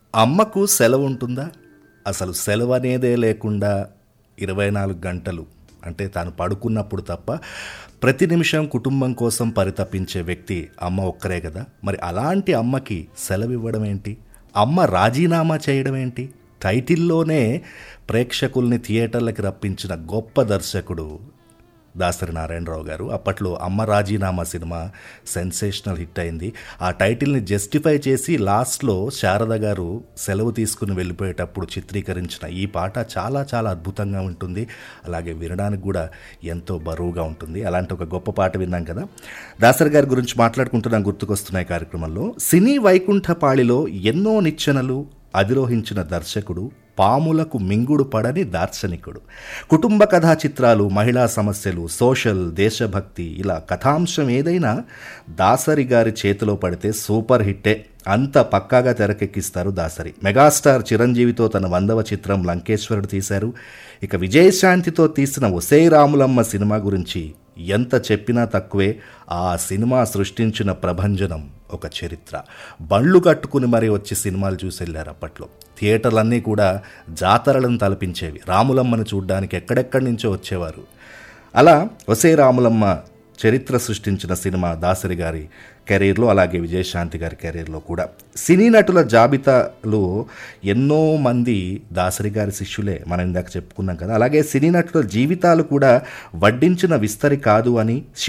అమ్మకు సెలవు ఉంటుందా అసలు సెలవు అనేదే లేకుండా ఇరవై నాలుగు గంటలు అంటే తాను పడుకున్నప్పుడు తప్ప ప్రతి నిమిషం కుటుంబం కోసం పరితపించే వ్యక్తి అమ్మ ఒక్కరే కదా మరి అలాంటి అమ్మకి సెలవు ఇవ్వడం ఏంటి అమ్మ రాజీనామా చేయడం ఏంటి టైటిల్లోనే ప్రేక్షకుల్ని థియేటర్లకి రప్పించిన గొప్ప దర్శకుడు దాసరి నారాయణరావు గారు అప్పట్లో అమ్మ రాజీనామా సినిమా సెన్సేషనల్ హిట్ అయింది ఆ టైటిల్ని జస్టిఫై చేసి లాస్ట్లో శారద గారు సెలవు తీసుకుని వెళ్ళిపోయేటప్పుడు చిత్రీకరించిన ఈ పాట చాలా చాలా అద్భుతంగా ఉంటుంది అలాగే వినడానికి కూడా ఎంతో బరువుగా ఉంటుంది అలాంటి ఒక గొప్ప పాట విన్నాం కదా దాసరి గారి గురించి మాట్లాడుకుంటున్నాం గుర్తుకొస్తున్నాయి కార్యక్రమంలో సినీ వైకుంఠపాళిలో ఎన్నో నిచ్చెనలు అధిరోహించిన దర్శకుడు పాములకు మింగుడు పడని దార్శనికుడు కుటుంబ కథా చిత్రాలు మహిళా సమస్యలు సోషల్ దేశభక్తి ఇలా కథాంశం ఏదైనా దాసరి గారి చేతిలో పడితే సూపర్ హిట్టే అంత పక్కాగా తెరకెక్కిస్తారు దాసరి మెగాస్టార్ చిరంజీవితో తన వందవ చిత్రం లంకేశ్వరుడు తీశారు ఇక విజయశాంతితో తీసిన ఒసే రాములమ్మ సినిమా గురించి ఎంత చెప్పినా తక్కువే ఆ సినిమా సృష్టించిన ప్రభంజనం ఒక చరిత్ర బళ్ళు కట్టుకుని మరీ వచ్చి సినిమాలు చూసి వెళ్ళారు అప్పట్లో థియేటర్లన్నీ కూడా జాతరలను తలపించేవి రాములమ్మను చూడ్డానికి ఎక్కడెక్కడి నుంచో వచ్చేవారు అలా ఒసే రాములమ్మ చరిత్ర సృష్టించిన సినిమా దాసరి గారి కెరీర్లో అలాగే విజయశాంతి గారి కెరీర్లో కూడా సినీ నటుల జాబితాలో ఎన్నో మంది దాసరి గారి శిష్యులే మనం ఇందాక చెప్పుకున్నాం కదా అలాగే సినీ నటుల జీవితాలు కూడా వడ్డించిన విస్తరి కాదు అని